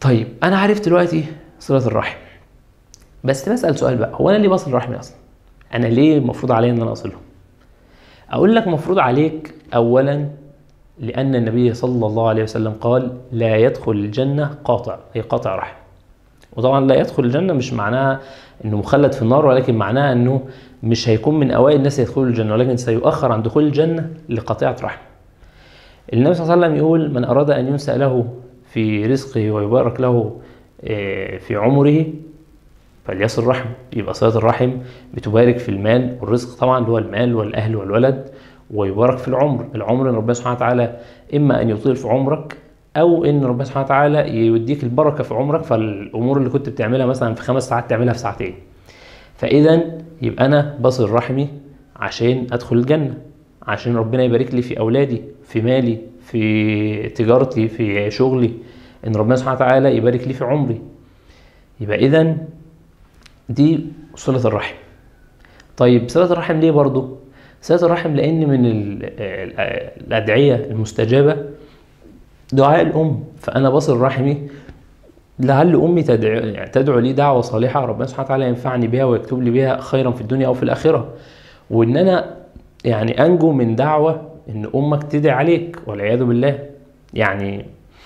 طيب انا عرفت دلوقتي صله الرحم بس بسال سؤال بقى هو انا ليه بصل رحمي اصلا انا ليه المفروض عليا ان انا اصله اقول لك مفروض عليك اولا لان النبي صلى الله عليه وسلم قال لا يدخل الجنه قاطع اي قاطع رحم وطبعا لا يدخل الجنه مش معناها انه مخلد في النار ولكن معناها انه مش هيكون من اوائل الناس يدخلوا الجنه ولكن سيؤخر عن دخول الجنه لقطيعه رحم النبي صلى الله عليه وسلم يقول من اراد ان ينسى له في رزقه ويبارك له آه، في عمره فليصل رحم يبقى صلة الرحم بتبارك في المال والرزق طبعا اللي هو المال والأهل والولد ويبارك في العمر العمر ان ربنا سبحانه وتعالى إما أن يطيل في عمرك أو إن ربنا سبحانه وتعالى يوديك البركة في عمرك فالأمور اللي كنت بتعملها مثلا في خمس ساعات تعملها في ساعتين فإذا يبقى أنا بصل رحمي عشان أدخل الجنة عشان ربنا يبارك لي في أولادي في مالي في تجارتي في شغلي إن ربنا سبحانه وتعالى يبارك لي في عمري يبقى إذا دي صلة الرحم طيب صلة الرحم ليه برضو؟ صلة الرحم لأن من ال- ال- الأدعية المستجابة دعاء الأم فأنا بصل رحمي لعل أمي تدعو, يعني تدعو لي دعوة صالحة ربنا سبحانه وتعالى ينفعني بها ويكتب لي بها خيرا في الدنيا أو في الآخرة وإن أنا يعني أنجو من دعوة إن أمك تدعي عليك والعياذ بالله يعني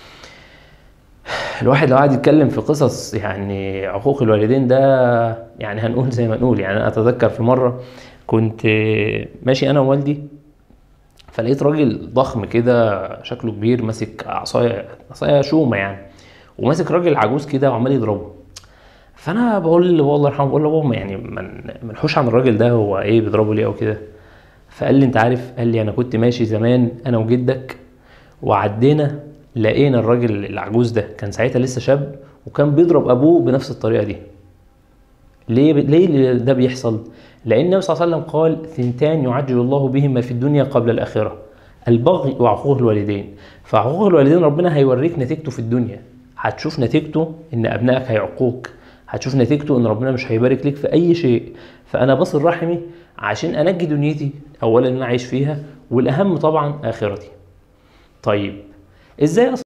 الواحد لو قعد يتكلم في قصص يعني عقوق الوالدين ده يعني هنقول زي ما نقول يعني انا اتذكر في مره كنت ماشي انا ووالدي فلقيت راجل ضخم كده شكله كبير ماسك عصايه عصايه شومه يعني وماسك راجل عجوز كده وعمال يضربه فانا بقول لبابا الله يرحمه بقول له بابا يعني من منحوش عن الراجل ده هو ايه بيضربه ليه او كده فقال لي انت عارف قال لي انا كنت ماشي زمان انا وجدك وعدينا لقينا الراجل العجوز ده كان ساعتها لسه شاب وكان بيضرب ابوه بنفس الطريقه دي ليه ليه ده بيحصل لان النبي صلى الله عليه وسلم قال ثنتان يعجل الله بهما في الدنيا قبل الاخره البغي وعقوق الوالدين فعقوق الوالدين ربنا هيوريك نتيجته في الدنيا هتشوف نتيجته ان ابنائك هيعقوك هتشوف نتيجته ان ربنا مش هيبارك لك في اي شيء فانا بصل رحمي عشان انجي دنيتي اولا ان انا عايش فيها والاهم طبعا اخرتي طيب ازاي أصل